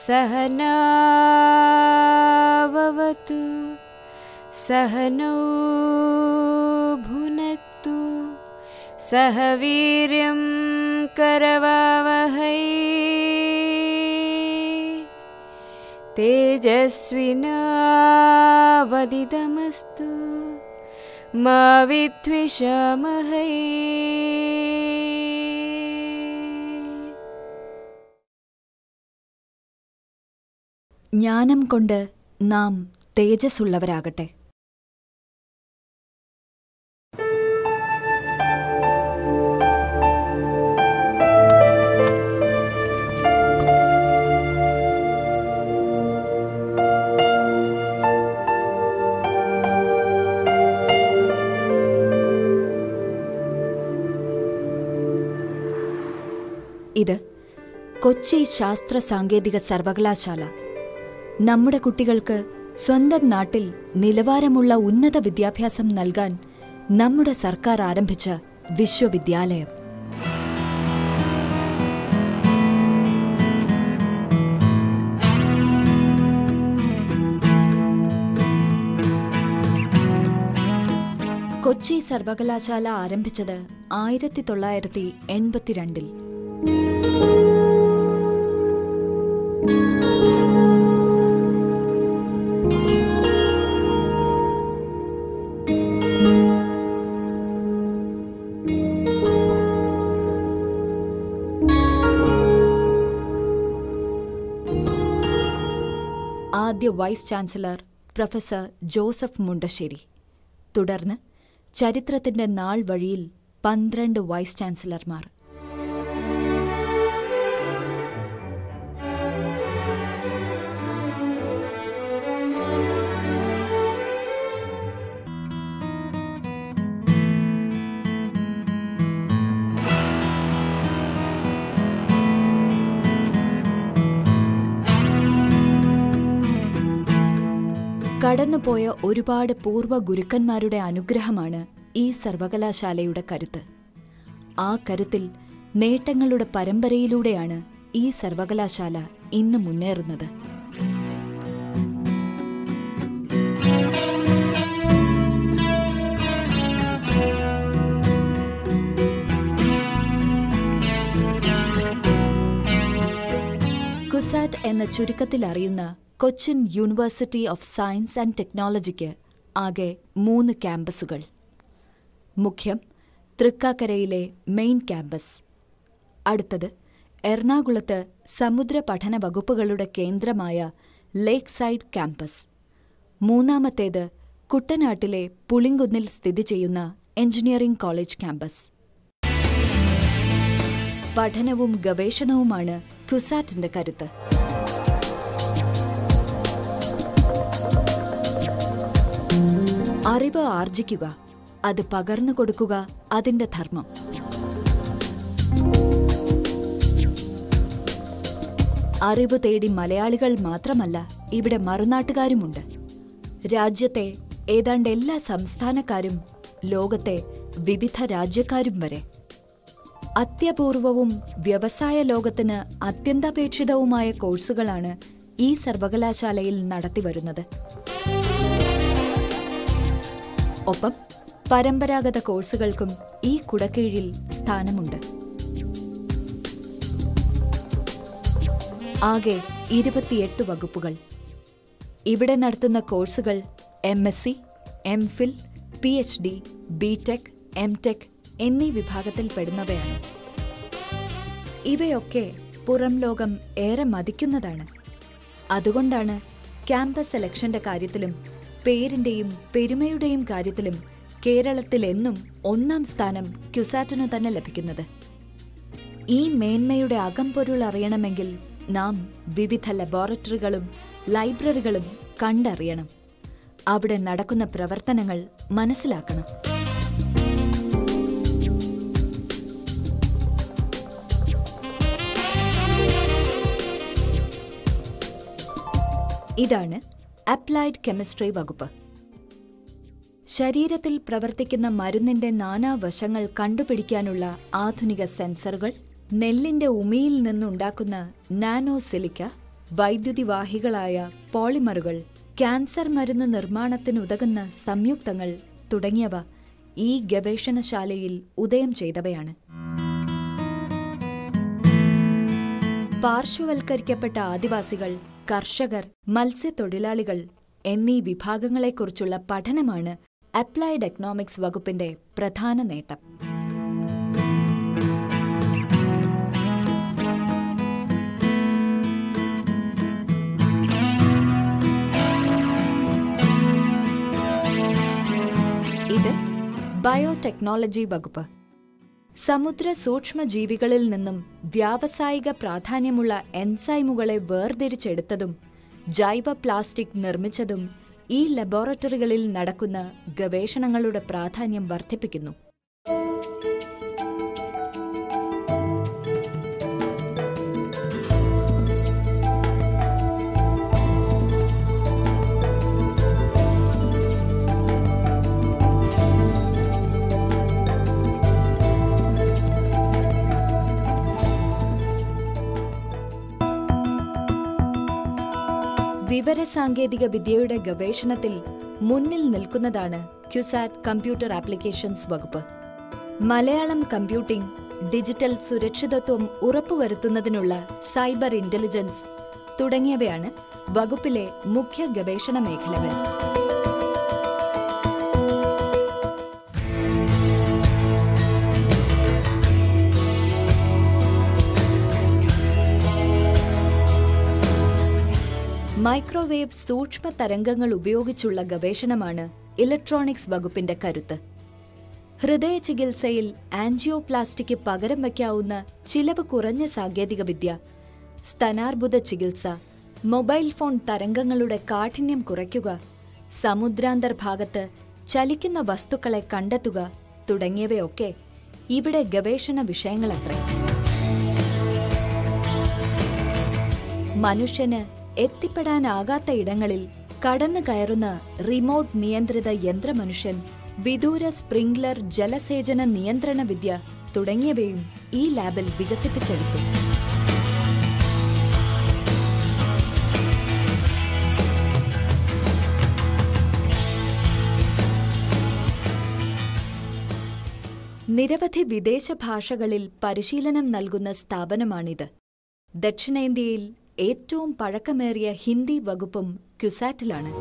सहनावतु सहनौ भुनक्तु सह वीर्यं करवावहै तेजस्विनावदितमस्तु मा विद्विषामहै ജ്ഞാനം കൊണ്ട് നാം തേജസ്സുള്ളവരാകട്ടെ ഇത് കൊച്ചി ശാസ്ത്ര സാങ്കേതിക സർവകലാശാല നമ്മുടെ കുട്ടികൾക്ക് സ്വന്തം നാട്ടിൽ നിലവാരമുള്ള ഉന്നത വിദ്യാഭ്യാസം നൽകാൻ നമ്മുടെ സർക്കാർ ആരംഭിച്ച വിശ്വവിദ്യാലയം കൊച്ചി സർവകലാശാല ആരംഭിച്ചത് ആയിരത്തി തൊള്ളായിരത്തി എൺപത്തിരണ്ടിൽ ആദ്യ vice chancellor professor Joseph Mundassery തുടർന്ന് ചരിത്രത്തിന്റെ നാൾ വഴിയിൽ പന്ത്രണ്ട് വൈസ് ചാൻസലർമാർ കടന്നുപോയ ഒരുപാട് പൂർവ്വ ഗുരുക്കന്മാരുടെ അനുഗ്രഹമാണ് ഈ സർവകലാശാലയുടെ കരുത്ത് ആ കരുത്തിൽ നേട്ടങ്ങളുടെ പരമ്പരയിലൂടെയാണ് ഈ സർവകലാശാല ഇന്ന് മുന്നേറുന്നത് കുസാറ്റ് എന്ന ചുരുക്കത്തിൽ അറിയുന്ന Cochin university of science and ടെക്നോളജിക്ക് ആകെ മൂന്ന് ക്യാമ്പസുകൾ മുഖ്യം തൃക്കാക്കരയിലെ മെയിൻ ക്യാമ്പസ് അടുത്തത് എറണാകുളത്ത് സമുദ്ര പഠന വകുപ്പുകളുടെ കേന്ദ്രമായ ലേക്ക് സൈഡ് ക്യാമ്പസ് മൂന്നാമത്തേത് കുട്ടനാട്ടിലെ പുളിങ്കുന്നിൽ സ്ഥിതി ചെയ്യുന്ന എഞ്ചിനീയറിംഗ് കോളേജ് ക്യാമ്പസ് പഠനവും ഗവേഷണവുമാണ് കുസാറ്റിന്റെ കരുത്ത് അറിവ് ആർജിക്കുക അത് പകർന്നു കൊടുക്കുക അതിന്റെ ധർമ്മം അറിവ് തേടി മലയാളികൾ മാത്രമല്ല ഇവിടെ മറുനാട്ടുകാരുമുണ്ട് രാജ്യത്തെ ഏതാണ്ട് എല്ലാ സംസ്ഥാനക്കാരും ലോകത്തെ വിവിധ രാജ്യക്കാരും വരെ അത്യപൂർവവും വ്യവസായ ലോകത്തിന് അത്യന്താപേക്ഷിതവുമായ കോഴ്സുകളാണ് ഈ സർവകലാശാലയിൽ നടത്തിവരുന്നത് ഒപ്പം പരമ്പരാഗത കോഴ്സുകൾക്കും ഈ കുടക്കീഴിൽ സ്ഥാനമുണ്ട് ആകെ ഇരുപത്തിയെട്ട് വകുപ്പുകൾ ഇവിടെ നടത്തുന്ന കോഴ്സുകൾ M S C M Phil P H D B Tech M Tech എന്നീ വിഭാഗത്തിൽ പെടുന്നവയാണ് ഇവയൊക്കെ പുറം ലോകം ഏറെ മതിക്കുന്നതാണ് അതുകൊണ്ടാണ് ക്യാമ്പസ് സെലക്ഷന്റെ കാര്യത്തിലും പേരിന്റെയും പെരുമയുടെയും കാര്യത്തിലും കേരളത്തിൽ എന്നും ഒന്നാം സ്ഥാനം ക്യുസാറ്റിനു തന്നെ ലഭിക്കുന്നത് ഈ മേന്മയുടെ അകംപൊരുൾ അറിയണമെങ്കിൽ നാം വിവിധ ലബോറട്ടറികളും ലൈബ്രറികളും കണ്ടറിയണം അവിടെ നടക്കുന്ന പ്രവർത്തനങ്ങൾ മനസ്സിലാക്കണം ഇതാണ് അപ്ലൈഡ് കെമിസ്ട്രി വകുപ്പ് ശരീരത്തിൽ പ്രവർത്തിക്കുന്ന മരുന്നിന്റെ നാനാവശങ്ങൾ കണ്ടുപിടിക്കാനുള്ള ആധുനിക സെൻസറുകൾ നെല്ലിന്റെ ഉമിയിൽ നിന്നുണ്ടാക്കുന്ന നാനോ സിലിക്ക വൈദ്യുതിവാഹികളായ പോളിമറുകൾ ക്യാൻസർ മരുന്ന് നിർമ്മാണത്തിനുതകുന്ന സംയുക്തങ്ങൾ തുടങ്ങിയവ ഈ ഗവേഷണശാലയിൽ ഉദയം ചെയ്തവയാണ് പാർശ്വവൽക്കരിക്കപ്പെട്ട ആദിവാസികൾ കർഷകർ മത്സ്യത്തൊഴിലാളികൾ എന്നീ വിഭാഗങ്ങളെക്കുറിച്ചുള്ള പഠനമാണ് അപ്ലൈഡ് എക്കണോമിക്സ് വകുപ്പിന്റെ പ്രധാന നേട്ടം ഇത് ബയോടെക്നോളജി വകുപ്പ് സമുദ്ര സൂക്ഷ്മജീവികളിൽ നിന്നും വ്യാവസായിക പ്രാധാന്യമുള്ള എൻസൈമുകളെ വേർതിരിച്ചെടുത്തതും ജൈവ പ്ലാസ്റ്റിക് നിർമ്മിച്ചതും ഈ ലബോറട്ടറികളിൽ നടക്കുന്ന ഗവേഷണങ്ങളുടെ പ്രാധാന്യം വർദ്ധിപ്പിക്കുന്നു വിവരസാങ്കേതിക വിദ്യയുടെ ഗവേഷണത്തിൽ മുന്നിൽ നിൽക്കുന്നതാണ് ക്യുസാറ്റ് കമ്പ്യൂട്ടർ ആപ്ലിക്കേഷൻസ് വകുപ്പ് മലയാളം കമ്പ്യൂട്ടിംഗ് ഡിജിറ്റൽ സുരക്ഷിതത്വം ഉറപ്പുവരുത്തുന്നതിനുള്ള സൈബർ ഇന്റലിജൻസ് തുടങ്ങിയവയാണ് വകുപ്പിലെ മുഖ്യ ഗവേഷണ മേഖലകൾ മൈക്രോവേവ് സൂക്ഷ്മ തരംഗങ്ങൾ ഉപയോഗിച്ചുള്ള ഗവേഷണമാണ് ഇലക്ട്രോണിക്സ് വകുപ്പിന്റെ കരുത്ത് ഹൃദയ ചികിത്സയിൽ ആൻജിയോപ്ലാസ്റ്റിക്ക് പകരം വയ്ക്കാവുന്ന ചിലവ് കുറഞ്ഞ സാങ്കേതികവിദ്യ സ്തനാർബുദ ചികിത്സ മൊബൈൽ ഫോൺ തരംഗങ്ങളുടെ കാഠിന്യം കുറയ്ക്കുക സമുദ്രാന്തർഭാഗത്ത് ചലിക്കുന്ന വസ്തുക്കളെ കണ്ടെത്തുക തുടങ്ങിയവയൊക്കെ ഇവിടെ ഗവേഷണ വിഷയങ്ങളത്രേ മനുഷ്യന് എത്തിപ്പെടാനാകാത്ത ഇടങ്ങളിൽ കടന്നു കയറുന്ന റിമോട്ട് നിയന്ത്രിത യന്ത്രമനുഷ്യൻ വിദൂര സ്പ്രിംഗ്ലർ ജലസേചന നിയന്ത്രണ വിദ്യ തുടങ്ങിയവയും ഈ ലാബിൽ വികസിപ്പിച്ചെടുത്തു നിരവധി വിദേശ ഭാഷകളിൽ പരിശീലനം നൽകുന്ന സ്ഥാപനമാണിത് ദക്ഷിണേന്ത്യയിൽ ഏറ്റവും പഴക്കമേറിയ ഹിന്ദി വകുപ്പും ക്യുസാറ്റിലാണ്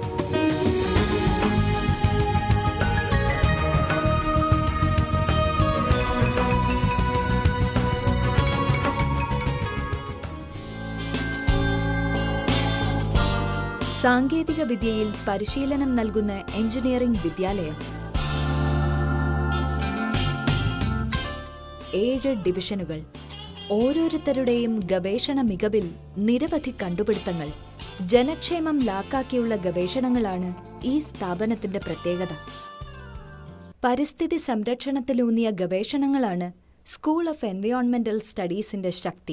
സാങ്കേതിക വിദ്യയിൽ പരിശീലനം നൽകുന്ന എഞ്ചിനീയറിംഗ് വിദ്യാലയം ഏഴ് ഡിവിഷനുകൾ ഓരോരുത്തരുടെയും ഗവേഷണ മികവിൽ നിരവധി കണ്ടുപിടുത്തങ്ങൾ ജനക്ഷേമം ലാക്കാക്കിയുള്ള ഗവേഷണങ്ങളാണ് ഈ സ്ഥാപനത്തിന്റെ പ്രത്യേകത പരിസ്ഥിതി സംരക്ഷണത്തിലൂന്നിയ ഗവേഷണങ്ങളാണ് സ്കൂൾ ഓഫ് എൻവയോൺമെന്റൽ സ്റ്റഡീസിന്റെ ശക്തി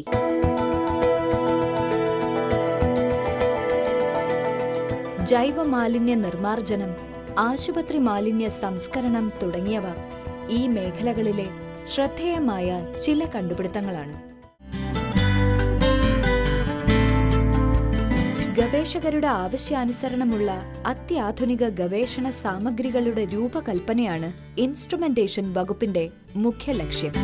ജൈവ മാലിന്യ നിർമ്മാർജ്ജനം ആശുപത്രി മാലിന്യ സംസ്കരണം തുടങ്ങിയവ ഈ മേഖലകളിലെ ശ്രദ്ധേയമായ ചില കണ്ടുപിടുത്തങ്ങളാണ് ഗവേഷകരുടെ ആവശ്യാനുസരണമുള്ള അത്യാധുനിക ഗവേഷണ സാമഗ്രികളുടെ രൂപകൽപ്പനയാണ് ഇൻസ്ട്രുമെന്റേഷൻ വകുപ്പിന്റെ മുഖ്യ ലക്ഷ്യം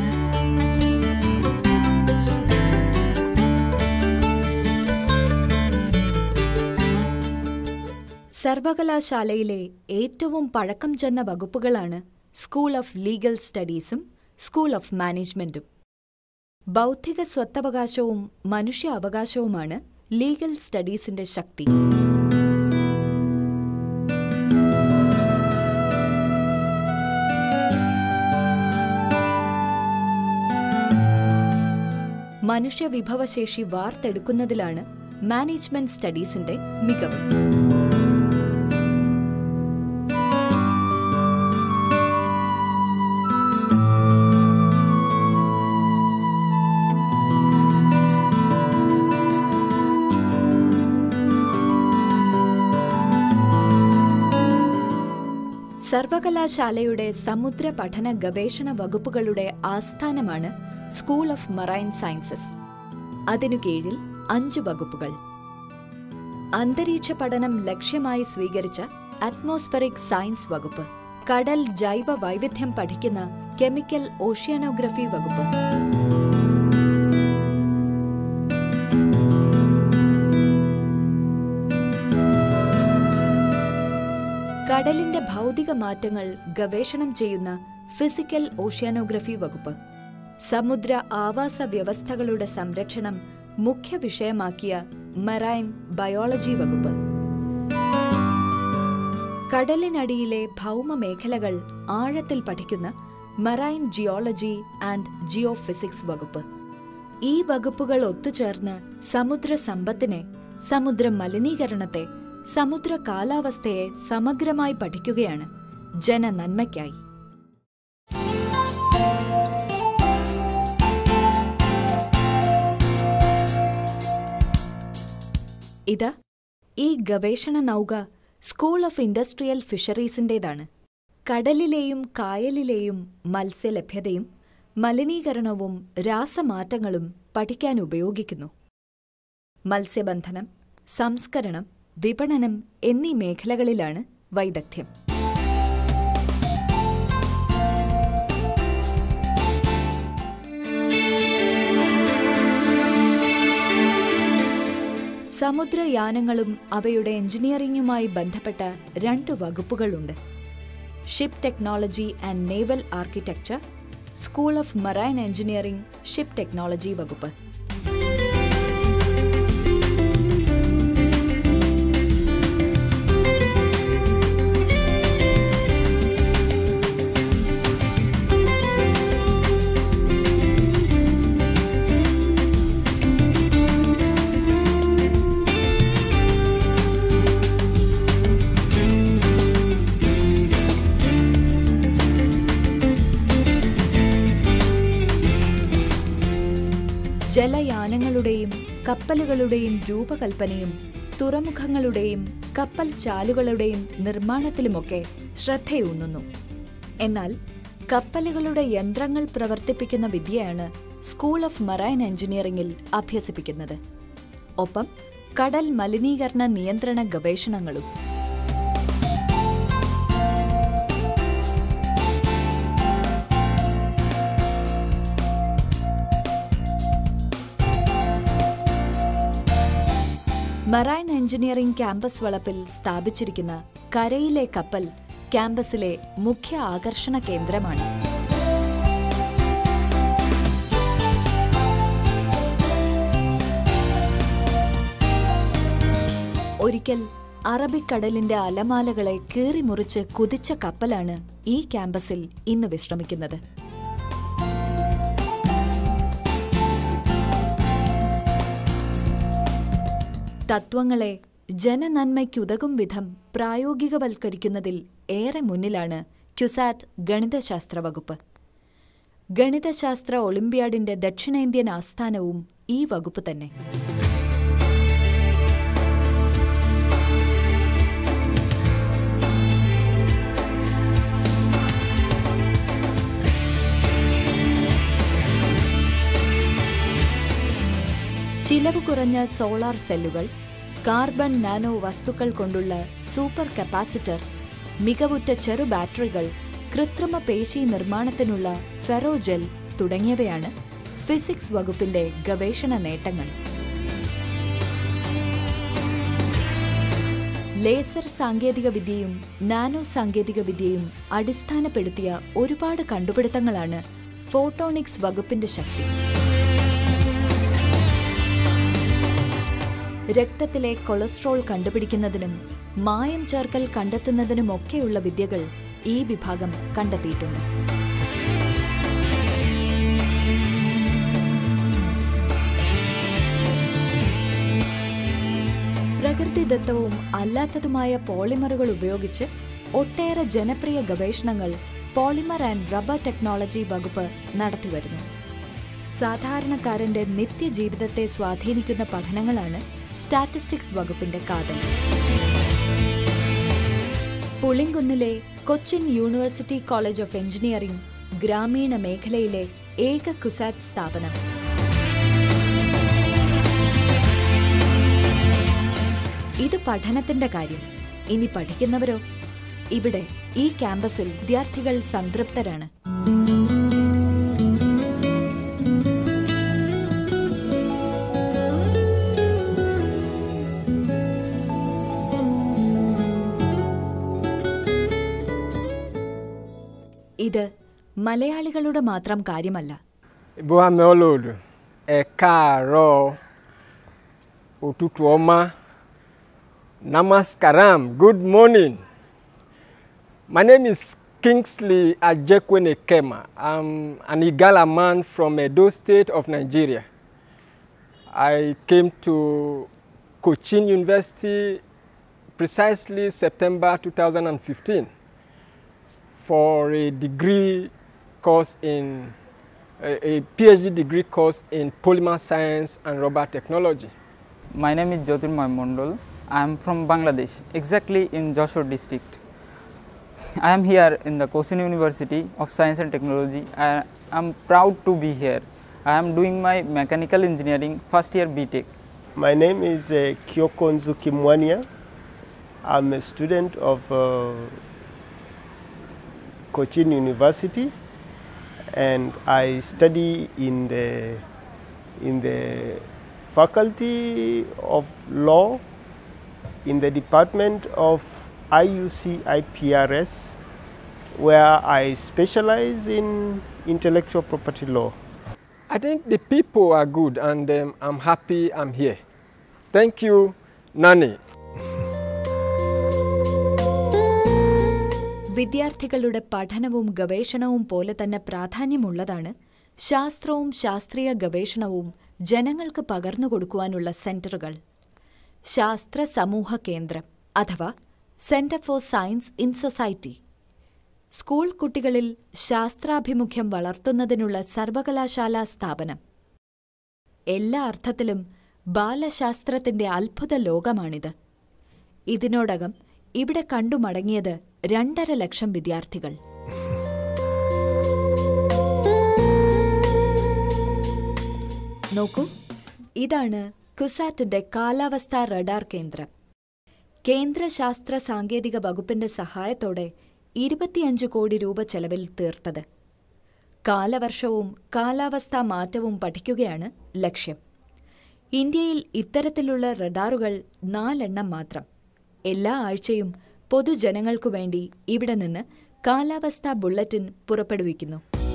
സർവകലാശാലയിലെ ഏറ്റവും പഴക്കം ചെന്ന വകുപ്പുകളാണ് സ്കൂൾ ഓഫ് ലീഗൽ സ്റ്റഡീസും സ്കൂൾ ഓഫ് മാനേജ്മെന്റും ബൗദ്ധിക സ്വത്തവകാശവും മനുഷ്യ അവകാശവുമാണ് ലീഗൽ സ്റ്റഡീസിന്റെ ശക്തി മനുഷ്യ വിഭവശേഷി വാർത്തെടുക്കുന്നതിലാണ് മാനേജ്മെന്റ് സ്റ്റഡീസിന്റെ മികവ് സർവകലാശാലയുടെ സമുദ്ര പഠന ഗവേഷണ വകുപ്പുകളുടെ ആസ്ഥാനമാണ് സ്കൂൾ ഓഫ് മറൈൻ സയൻസസ് അതിനു കീഴിൽ അഞ്ച് വകുപ്പുകൾ അന്തരീക്ഷ പഠനം ലക്ഷ്യമായി സ്വീകരിച്ച അറ്റ്മോസ്ഫെറിക് സയൻസ് വകുപ്പ് കടൽ ജൈവ വൈവിധ്യം പഠിക്കുന്ന കെമിക്കൽ ഓഷ്യാനോഗ്രഫി വകുപ്പ് കടലിന്റെ ഭൗതിക മാറ്റങ്ങൾ ഗവേഷണം ചെയ്യുന്ന ഫിസിക്കൽ ഓഷ്യാനോഗ്രഫി വകുപ്പ് സമുദ്ര ആവാസ വ്യവസ്ഥകളുടെ സംരക്ഷണം മുഖ്യ വിഷയമാക്കിയ മറൈൻ ബയോളജി വകുപ്പ് കടലിനടിയിലെ ഭൗമ മേഖലകൾ ആഴത്തിൽ പഠിക്കുന്ന marine geology and geophysics വകുപ്പ് ഈ വകുപ്പുകൾ ഒത്തുചേർന്ന് സമുദ്ര സമ്പത്തിനെ സമുദ്ര മലിനീകരണത്തെ സമുദ്ര കാലാവസ്ഥയെ സമഗ്രമായി പഠിക്കുകയാണ് ജനനന്മയ്ക്കായി ഇത് ഈ ഗവേഷണ നൗക സ്കൂൾ ഓഫ് ഇൻഡസ്ട്രിയൽ ഫിഷറീസിൻ്റേതാണ് കടലിലെയും കായലിലെയും മത്സ്യലഭ്യതയും മലിനീകരണവും രാസമാറ്റങ്ങളും പഠിക്കാൻ ഉപയോഗിക്കുന്നു മത്സ്യബന്ധനം സംസ്കരണം വിപണനം എന്നീ മേഖലകളിലാണ് വൈദഗ്ധ്യം സമുദ്രയാനങ്ങളും അവയുടെ എഞ്ചിനീയറിംഗുമായി ബന്ധപ്പെട്ട രണ്ട് വകുപ്പുകളുണ്ട് ship technology and naval architecture school of marine engineering ship technology വകുപ്പ് ജലയാനങ്ങളുടെയും കപ്പലുകളുടെയും രൂപകൽപ്പനയും തുറമുഖങ്ങളുടെയും കപ്പൽ ചാലുകളുടെയും നിർമ്മാണത്തിലുമൊക്കെ ശ്രദ്ധയൂന്നുന്നു എന്നാൽ കപ്പലുകളുടെ യന്ത്രങ്ങൾ പ്രവർത്തിപ്പിക്കുന്ന വിദ്യയാണ് സ്കൂൾ ഓഫ് മറൈൻ എഞ്ചിനീയറിംഗിൽ അഭ്യസിപ്പിക്കുന്നത് ഒപ്പം കടൽ മലിനീകരണ നിയന്ത്രണ ഗവേഷണങ്ങളും മറൈൻ എഞ്ചിനീയറിംഗ് ക്യാമ്പസ് വളപ്പിൽ സ്ഥാപിച്ചിരിക്കുന്ന കരയിലെ കപ്പൽ ക്യാമ്പസിലെ മുഖ്യ ആകർഷണ കേന്ദ്രമാണ് ഒരിക്കൽ അറബിക്കടലിന്റെ അലമാലകളെ കീറിമുറിച്ച് കുതിച്ച കപ്പലാണ് ഈ ക്യാമ്പസിൽ ഇന്ന് വിശ്രമിക്കുന്നത് തത്വങ്ങളെ ജനനന്മയ്ക്കുതകും വിധം പ്രായോഗികവൽക്കരിക്കുന്നതിൽ ഏറെ മുന്നിലാണ് ക്യുസാറ്റ് ഗണിതശാസ്ത്ര വകുപ്പ് ഗണിതശാസ്ത്ര ഒളിമ്പ്യാഡിന്റെ ദക്ഷിണേന്ത്യൻ ആസ്ഥാനവും ഈ വകുപ്പ് തന്നെ ചിലവ് കുറഞ്ഞ സോളാർ സെല്ലുകൾ കാർബൺ നാനോ വസ്തുക്കൾ കൊണ്ടുള്ള സൂപ്പർ കപ്പാസിറ്റർ മികവുറ്റ ചെറു ബാറ്ററികൾ കൃത്രിമ പേശി നിർമ്മാണത്തിനുള്ള ഫെറോജെൽ തുടങ്ങിയവയാണ് ഫിസിക്സ് വകുപ്പിന്റെ ഗവേഷണ നേട്ടങ്ങൾ ലേസർ സാങ്കേതികവിദ്യയും നാനോ സാങ്കേതികവിദ്യയും അടിസ്ഥാനപ്പെടുത്തിയ ഒരുപാട് കണ്ടുപിടുത്തങ്ങളാണ് ഫോട്ടോണിക്സ് വകുപ്പിന്റെ ശക്തി രക്തത്തിലെ കൊളസ്ട്രോൾ കണ്ടുപിടിക്കുന്നതിനും മായം ചേർക്കൽ കണ്ടെത്തുന്നതിനുമൊക്കെയുള്ള വിദ്യകൾ ഈ വിഭാഗം കണ്ടെത്തിയിട്ടുണ്ട് പ്രകൃതിദത്തവും അല്ലാത്തതുമായ പോളിമറുകൾ ഉപയോഗിച്ച് ഒട്ടേറെ ജനപ്രിയ ഗവേഷണങ്ങൾ പോളിമർ ആൻഡ് റബ്ബർ ടെക്നോളജി വകുപ്പ് നടത്തിവരുന്നു സാധാരണക്കാരന്റെ നിത്യജീവിതത്തെ സ്വാധീനിക്കുന്ന പഠനങ്ങളാണ് സ്റ്റാറ്റിസ്റ്റിക്സ് വകുപ്പിന്റെ കാതൽ പുളിങ്കുന്നിലെ Cochin university college of engineering ഗ്രാമീണ മേഖലയിലെ ഏക കുസാറ്റ് സ്ഥാപനം ഇത് പഠനത്തിന്റെ കാര്യം ഇനി പഠിക്കുന്നവരോ ഇവിടെ ഈ ക്യാമ്പസിൽ വിദ്യാർത്ഥികൾ സംതൃപ്തരാണ് ഇത് മലയാളികളുടെ മാത്രം കാര്യമല്ല Boa Meolodo, ẹ káàárọ̀, òtútù ọma, namaskaram, good morning. My name is Kingsley Ajekwene Kema. I'm an Igala man from Edo State of Nigeria. I came to Cochin University precisely September 2015 for a degree course in a, a PhD degree course in polymer science and rubber technology. My name is Jyotirmoy Mondol. I am from Bangladesh, exactly in Joshua district. I am here in the Cochin University of Science and Technology. I am proud to be here. I am doing my mechanical engineering first year BTech. My name is uh, Kyokonzu Kimwania. I'm a student of uh, Cochin University and I study in the in the faculty of law in the department of IUC IPRS where I specialize in intellectual property law. I think the people are good and um, I'm happy I'm here. Thank you, Nani. വിദ്യാർത്ഥികളുടെ പഠനവും ഗവേഷണവും പോലെ തന്നെ പ്രാധാന്യമുള്ളതാണ് ശാസ്ത്രവും ശാസ്ത്രീയ ഗവേഷണവും ജനങ്ങൾക്ക് പകർന്നുകൊടുക്കുവാനുള്ള സെന്ററുകൾ ശാസ്ത്ര സമൂഹ കേന്ദ്രം അഥവാ centre for science in society school കുട്ടികളിൽ ശാസ്ത്രാഭിമുഖ്യം വളർത്തുന്നതിനുള്ള സർവകലാശാലാ സ്ഥാപനം എല്ലാ അർത്ഥത്തിലും ബാലശാസ്ത്രത്തിന്റെ അത്ഭുത ലോകമാണിത് ഇതിനോടകം ഇവിടെ കണ്ടുമടങ്ങിയത് രണ്ടര ലക്ഷം വിദ്യാർത്ഥികൾ നോക്കൂ ഇതാണ് കുസാറ്റിന്റെ കാലാവസ്ഥാ റഡാർ കേന്ദ്രം കേന്ദ്ര ശാസ്ത്ര സാങ്കേതിക വകുപ്പിന്റെ സഹായത്തോടെ ഇരുപത്തിയഞ്ച് കോടി രൂപ ചെലവിൽ തീർത്തത് കാലവർഷവും കാലാവസ്ഥാ മാറ്റവും പഠിക്കുകയാണ് ലക്ഷ്യം ഇന്ത്യയിൽ ഇത്തരത്തിലുള്ള റഡാറുകൾ നാലെണ്ണം മാത്രം എല്ലാ ആഴ്ചയും പൊതുജനങ്ങൾക്കു വേണ്ടി ഇവിടെ നിന്ന് കാലാവസ്ഥാ ബുള്ളറ്റിൻ പുറപ്പെടുവിക്കുന്നു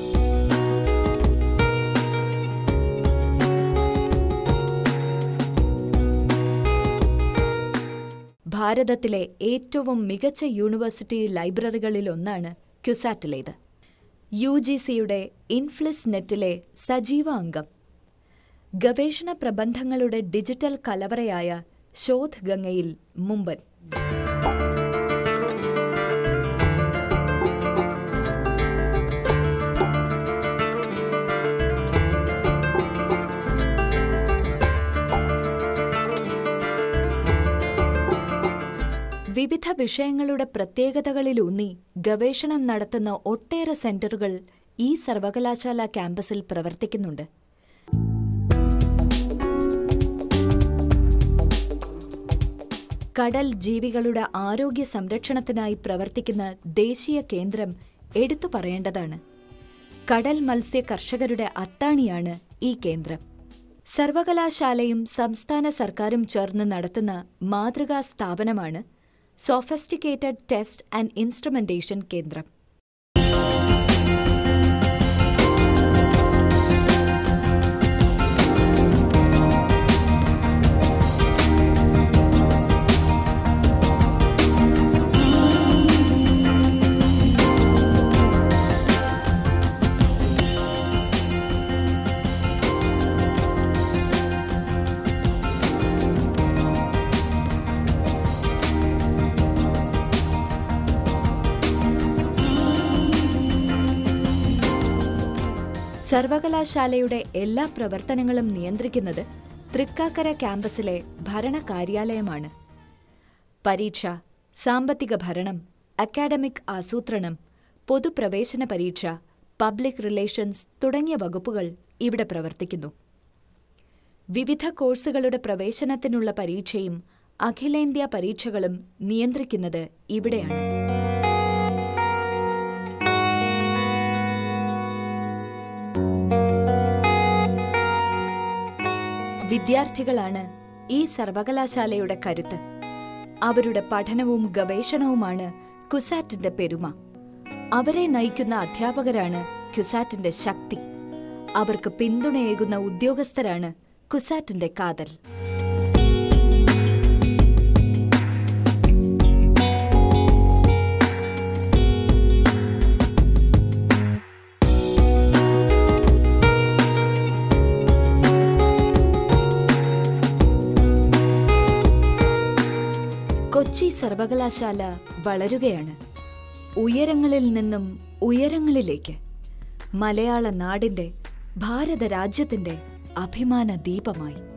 ഭാരതത്തിലെ ഏറ്റവും മികച്ച യൂണിവേഴ്സിറ്റി ലൈബ്രറികളിലൊന്നാണ് ക്യുസാറ്റിലേത് യു ജി സിയുടെ ഇൻഫ്ലിസ് നെറ്റിലെ സജീവ അംഗം ഗവേഷണ പ്രബന്ധങ്ങളുടെ ഡിജിറ്റൽ കലവറയായ ശോധ് ഗംഗയിൽ മുമ്പൻ വിവിധ വിഷയങ്ങളുടെ പ്രത്യേകതകളിലൂന്നി ഗവേഷണം നടത്തുന്ന ഒട്ടേറെ സെന്ററുകൾ ഈ സർവകലാശാല ക്യാമ്പസിൽ പ്രവർത്തിക്കുന്നുണ്ട് കടൽ ജീവികളുടെ ആരോഗ്യ സംരക്ഷണത്തിനായി പ്രവർത്തിക്കുന്ന ദേശീയ കേന്ദ്രം എടുത്തു പറയേണ്ടതാണ് കടൽ മത്സ്യ കർഷകരുടെ അത്താണിയാണ് ഈ കേന്ദ്രം സർവകലാശാലയും സംസ്ഥാന സർക്കാരും ചേർന്ന് നടത്തുന്ന മാതൃകാ സ്ഥാപനമാണ് സോഫിസ്റ്റിക്കേറ്റഡ് ടെസ്റ്റ് ആൻഡ് ഇൻസ്ട്രുമെന്റേഷൻ കേന്ദ്രം സർവകലാശാലയുടെ എല്ലാ പ്രവർത്തനങ്ങളും നിയന്ത്രിക്കുന്നത് തൃക്കാക്കര ക്യാമ്പസിലെ ഭരണ കാര്യാലയമാണ് പരീക്ഷ സാമ്പത്തിക ഭരണം അക്കാഡമിക് ആസൂത്രണം പൊതുപ്രവേശന പരീക്ഷ പബ്ലിക് റിലേഷൻസ് തുടങ്ങിയ വകുപ്പുകൾ ഇവിടെ പ്രവർത്തിക്കുന്നു വിവിധ കോഴ്സുകളുടെ പ്രവേശനത്തിനുള്ള പരീക്ഷയും അഖിലേന്ത്യാ പരീക്ഷകളും നിയന്ത്രിക്കുന്നത് ഇവിടെയാണ് വിദ്യാർത്ഥികളാണ് ഈ സർവകലാശാലയുടെ കരുത്ത് അവരുടെ പഠനവും ഗവേഷണവുമാണ് കുസാറ്റിന്റെ പെരുമ അവരെ നയിക്കുന്ന അധ്യാപകരാണ് ക്യുസാറ്റിന്റെ ശക്തി അവർക്ക് പിന്തുണയേകുന്ന ഉദ്യോഗസ്ഥരാണ് കുസാറ്റിന്റെ കാതൽ കൊച്ചി സർവകലാശാല വളരുകയാണ് ഉയരങ്ങളിൽ നിന്നും ഉയരങ്ങളിലേക്ക് മലയാള നാടിന്റെ ഭാരത രാജ്യത്തിന്റെ അഭിമാന ദീപമായി